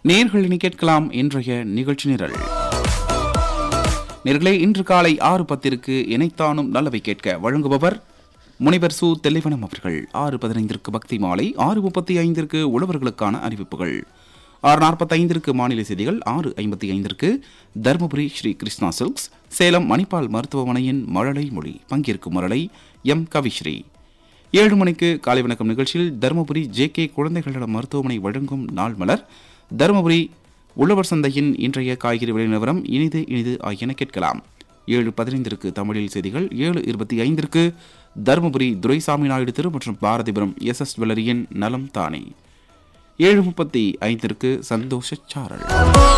நேர்கள் இனி கேட்கலாம் இன்றைய நிகழ்ச்சி நிரல் நேர்களே இன்று காலை ஆறு பத்திற்கு இணைத்தானும் நல்லவை கேட்க வழங்குபவர் முனைவர் சு தெல்லைவனம் அவர்கள் ஆறு பதினைந்திற்கு பக்தி மாலை ஆறு முப்பத்தி ஐந்திற்கு உழவர்களுக்கான அறிவிப்புகள் ஆறு நாற்பத்தைந்திற்கு மாநில செய்திகள் ஆறு ஐம்பத்தி ஐந்திற்கு தருமபுரி ஸ்ரீ கிருஷ்ணா சில்க்ஸ் சேலம் மணிப்பால் மருத்துவமனையின் மழலை மொழி பங்கேற்கும் மழலை எம் கவிஸ்ரீ ஏழு மணிக்கு காலை வணக்கம் நிகழ்ச்சியில் தருமபுரி ஜே கே குழந்தைகள் நல மருத்துவமனை வழங்கும் நாள் மலர் தருமபுரி உழவர் சந்தையின் இன்றைய காய்கறி விலை நிலவரம் இனிது இனிது ஆகியன கேட்கலாம் ஏழு பதினைந்திற்கு தமிழில் செய்திகள் ஏழு இருபத்தி ஐந்திற்கு தருமபுரி துரைசாமி நாயுடு திரு மற்றும் பாரதிபுரம் எஸ் எஸ் ஜுவல்லரியின் நலம் தானே ஏழு முப்பத்தி ஐந்திற்கு சந்தோஷ சாரல்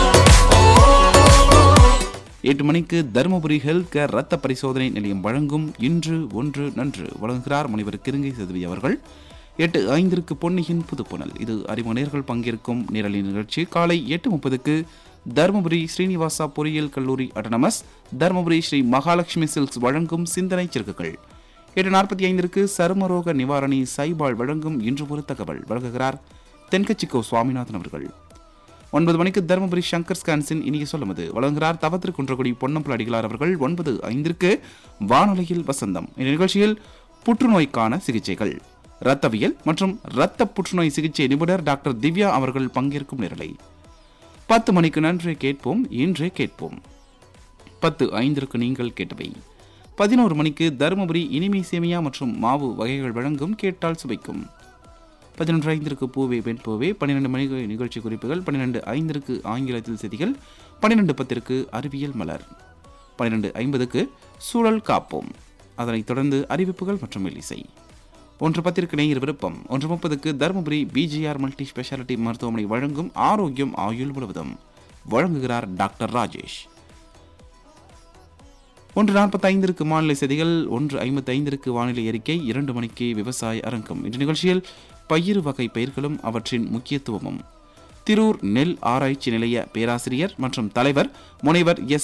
எட்டு மணிக்கு தருமபுரி ஹெல்த் கேர் ரத்த பரிசோதனை நிலையம் வழங்கும் இன்று ஒன்று நன்று வழங்குகிறார் முனைவர் கிருங்கை சதுவி அவர்கள் எட்டு ஐந்திற்கு பொன்னியின் புதுப்புணல் இது அறிமுகர்கள் பங்கேற்கும் நிரலின் நிகழ்ச்சி காலை எட்டு முப்பதுக்கு தருமபுரி ஸ்ரீனிவாசா பொறியியல் கல்லூரி அட்டனமஸ் தருமபுரி ஸ்ரீ மகாலட்சுமி சில்க்ஸ் வழங்கும் சிந்தனை சிறுக்குகள் எட்டு நாற்பத்தி ஐந்திற்கு சருமரோக நிவாரணி சைபால் வழங்கும் இன்று ஒரு தகவல் வழங்குகிறார் தென்கட்சிக்கோ சுவாமிநாதன் அவர்கள் ஒன்பது மணிக்கு தருமபுரி சங்கர் ஸ்கான்ஸின் இனிய சொல்லுமது வழங்குகிறார் தவத்திரு குன்றக்குடி பொன்னம்பல அடிகளார் அவர்கள் ஒன்பது ஐந்திற்கு வானொலியில் வசந்தம் இந்த நிகழ்ச்சியில் புற்றுநோய்க்கான சிகிச்சைகள் இரத்தவியல் மற்றும் இரத்த புற்றுநோய் சிகிச்சை நிபுணர் டாக்டர் திவ்யா அவர்கள் பங்கேற்கும் நிரலை பத்து மணிக்கு நன்றே கேட்போம் இன்றே கேட்போம் பத்து ஐந்திற்கு நீங்கள் கேட்டவை பதினோரு மணிக்கு தருமபுரி இனிமை சேமியா மற்றும் மாவு வகைகள் வழங்கும் கேட்டால் சுவைக்கும் பதினொன்று ஐந்திற்கு பூவே பெண் பூவே பன்னிரெண்டு மணிக்கு நிகழ்ச்சி குறிப்புகள் பன்னிரெண்டு ஐந்திற்கு ஆங்கிலத்தில் செய்திகள் பன்னிரெண்டு பத்திற்கு அறிவியல் மலர் பன்னிரெண்டு ஐம்பதுக்கு சூழல் காப்போம் அதனைத் தொடர்ந்து அறிவிப்புகள் மற்றும் இசை ஒன்று பத்திற்கு நேயர் விருப்பம் ஒன்று முப்பதுக்கு தருமபுரி பிஜிஆர் மல்டி ஸ்பெஷாலிட்டி மருத்துவமனை வழங்கும் ஆரோக்கியம் ஆயுள் முழுவதும் வழங்குகிறார் டாக்டர் ராஜேஷ் ஒன்று நாற்பத்தைந்திற்கு மாநில செய்திகள் ஒன்று ஐம்பத்தைந்திற்கு வானிலை அறிக்கை இரண்டு மணிக்கு விவசாய அரங்கம் இந்த நிகழ்ச்சியில் பயிறு வகை பயிர்களும் அவற்றின் முக்கியத்துவமும் திரூர் நெல் ஆராய்ச்சி நிலைய பேராசிரியர் மற்றும் தலைவர் முனைவர் எஸ்